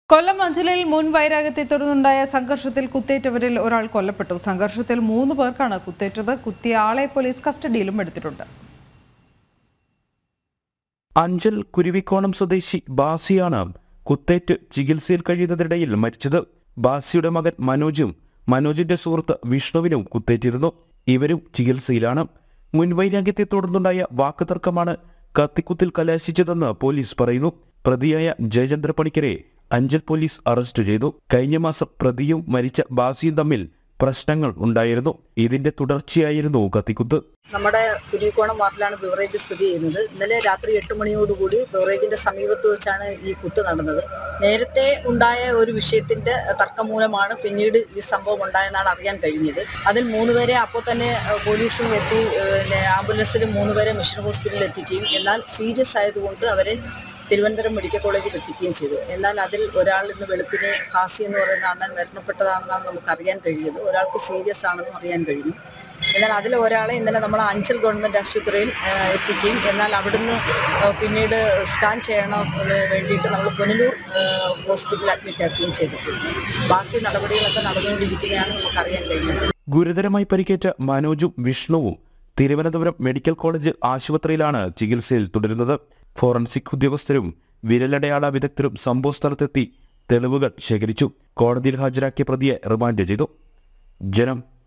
കൊല്ലം അഞ്ചലിൽ മുൻ വൈരാഗ്യത്തെ തുടർന്നുണ്ടായ സംഘർഷത്തിൽ കുത്തേറ്റവരിൽ ഒരാൾ കൊല്ലപ്പെട്ടു സംഘർഷത്തിൽ മൂന്ന് പേർക്കാണ് കുത്തേറ്റത് കുത്തിയ ആളെ പോലീസ് കസ്റ്റഡിയിലും എടുത്തിട്ടുണ്ട് അഞ്ചൽ കുരുവിക്കോണം സ്വദേശി ബാസിയാണ് കുത്തേറ്റ് ചികിത്സയിൽ കഴിയുന്നതിനിടയിൽ മരിച്ചത് ബാസിയുടെ മകൻ മനോജും മനോജിന്റെ സുഹൃത്ത് വിഷ്ണുവിനും കുത്തേറ്റിരുന്നു ഇവരും ചികിത്സയിലാണ് മുൻവൈരാഗ്യത്തെ തുടർന്നുണ്ടായ വാക്കുതർക്കമാണ് കത്തിക്കുത്തിൽ കലാശിച്ചതെന്ന് പോലീസ് പറയുന്നു പ്രതിയായ ജയചന്ദ്ര പണിക്കരെ അഞ്ചൽ പോലീസ് അറസ്റ്റ് ചെയ്തു കഴിഞ്ഞ മാസം പ്രതിയും മരിച്ച ബാസിയും തമ്മിൽ പ്രശ്നങ്ങൾ ഉണ്ടായിരുന്നു ഇതിന്റെ തുടർച്ചയായിരുന്നു കത്തിക്കുത്ത് നമ്മുടെ കുരുവിക്കോണം വാർഡിലാണ് ബിവറേജ് സ്ഥിതി ചെയ്യുന്നത് ഇന്നലെ രാത്രി എട്ട് മണിയോടുകൂടി ബിവറേജിന്റെ സമീപത്ത് വെച്ചാണ് ഈ കുത്ത് നടന്നത് നേരത്തെ ഉണ്ടായ ഒരു വിഷയത്തിന്റെ തർക്കം മൂലമാണ് പിന്നീട് ഈ സംഭവം ഉണ്ടായെന്നാണ് അറിയാൻ കഴിഞ്ഞത് അതിൽ മൂന്നുപേരെ അപ്പോൾ തന്നെ ഏഹ്, പോലീസും എത്തി ഏഹ്, പിന്നെ ആംബുലൻസിൽ മൂന്നുപേരെ മിഷൻ ഹോസ്പിറ്റലിൽ എത്തിക്കുകയും എന്നാൽ സീരിയസ് ആയതുകൊണ്ട് അവരെ തിരുവനന്തപുരം മെഡിക്കൽ കോളേജിൽ എത്തിക്കുകയും ചെയ്തു എന്നാൽ അതിൽ ഒരാൾ ഇന്ന് വെളുപ്പിനെ ഹാസി എന്ന് പറയുന്ന അണ്ണൻ മരണപ്പെട്ടതാണെന്നാണ് നമുക്ക് അറിയാൻ കഴിഞ്ഞത് ഒരാൾക്ക് സീരിയസ് ആണെന്നും അറിയാൻ കഴിഞ്ഞു എന്നാൽ അതിൽ ഒരാളെ ഇന്നലെ നമ്മൾ അഞ്ചൽ ഗവൺമെൻറ് ആശുപത്രിയിൽ ആ, എത്തിക്കുകയും എന്നാൽ അവിടുന്ന് ആ, പിന്നീട് സ്കാൻ ചെയ്യണം ഏ, വേണ്ടിയിട്ട് നമ്മൾ പുനലൂർ ആ, ഹോസ്പിറ്റലിൽ അഡ്മിറ്റ് ആക്കുകയും ചെയ്തിട്ടുണ്ട് ബാക്കി നടപടികളൊക്കെ നടന്നുകൊണ്ടിരിക്കുന്നതാണ് നമുക്കറിയാൻ കഴിഞ്ഞത് ഗുരുതരമായി പരിക്കേറ്റ മനോജും വിഷ്ണുവും തിരുവനന്തപുരം മെഡിക്കൽ കോളേജ് ആശുപത്രിയിലാണ് ചികിത്സയിൽ തുടരുന്നത് ഫോറൻസിക് ഉദ്യോഗസ്ഥരും വിരലടയാള വിദഗ്ധരും സംഭവ സ്ഥലത്തെത്തി തെളിവുകൾ ശേഖരിച്ചു കോടതിയിൽ ഹാജരാക്കിയ പ്രതിയെ റിമാൻഡ് ചെയ്തു ജനം